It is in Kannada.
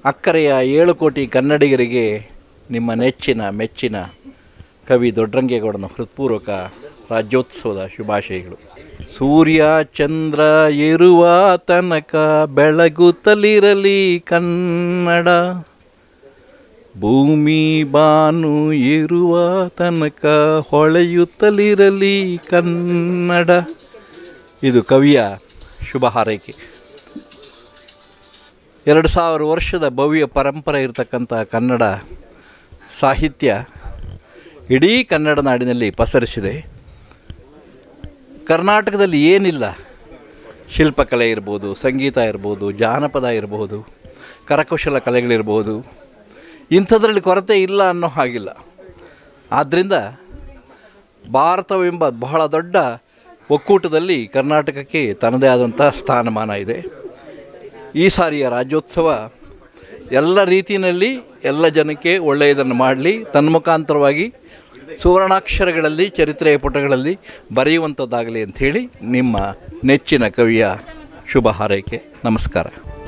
ಅಕ್ಕರೆಯ ಏಳು ಕೋಟಿ ಕನ್ನಡಿಗರಿಗೆ ನಿಮ್ಮ ನೆಚ್ಚಿನ ಮೆಚ್ಚಿನ ಕವಿ ದೊಡ್ಡರಂಗೇಗೌಡನ ಹೃತ್ಪೂರ್ವಕ ರಾಜ್ಯೋತ್ಸವದ ಶುಭಾಶಯಗಳು ಸೂರ್ಯ ಚಂದ್ರ ಇರುವ ತನಕ ಬೆಳಗುತ್ತಲಿರಲಿ ಕನ್ನಡ ಭೂಮಿ ಬಾನು ಇರುವ ತನಕ ಹೊಳೆಯುತ್ತಲಿರಲಿ ಕನ್ನಡ ಇದು ಕವಿಯ ಶುಭ ಹಾರೈಕೆ ಎರಡು ಸಾವಿರ ವರ್ಷದ ಭವ್ಯ ಪರಂಪರೆ ಇರತಕ್ಕಂಥ ಕನ್ನಡ ಸಾಹಿತ್ಯ ಇಡೀ ಕನ್ನಡ ನಾಡಿನಲ್ಲಿ ಪಸರಿಸಿದೆ ಕರ್ನಾಟಕದಲ್ಲಿ ಏನಿಲ್ಲ ಶಿಲ್ಪಕಲೆ ಇರ್ಬೋದು ಸಂಗೀತ ಇರ್ಬೋದು ಜಾನಪದ ಇರ್ಬೋದು ಕರಕುಶಲ ಕಲೆಗಳಿರ್ಬೋದು ಇಂಥದ್ರಲ್ಲಿ ಕೊರತೆ ಇಲ್ಲ ಅನ್ನೋ ಹಾಗಿಲ್ಲ ಆದ್ದರಿಂದ ಭಾರತವೆಂಬ ಬಹಳ ದೊಡ್ಡ ಒಕ್ಕೂಟದಲ್ಲಿ ಕರ್ನಾಟಕಕ್ಕೆ ತನ್ನದೇ ಆದಂಥ ಸ್ಥಾನಮಾನ ಇದೆ ಈ ಸಾರಿಯ ರಾಜ್ಯೋತ್ಸವ ಎಲ್ಲ ರೀತಿಯಲ್ಲಿ ಎಲ್ಲ ಜನಕ್ಕೆ ಒಳ್ಳೆಯದನ್ನು ಮಾಡಲಿ ತನ್ಮುಖಾಂತರವಾಗಿ ಸುವರ್ಣಾಕ್ಷರಗಳಲ್ಲಿ ಚರಿತ್ರೆಯ ಪುಟಗಳಲ್ಲಿ ಬರೆಯುವಂಥದ್ದಾಗಲಿ ಅಂಥೇಳಿ ನಿಮ್ಮ ನೆಚ್ಚಿನ ಕವಿಯ ಶುಭ ಹಾರೈಕೆ ನಮಸ್ಕಾರ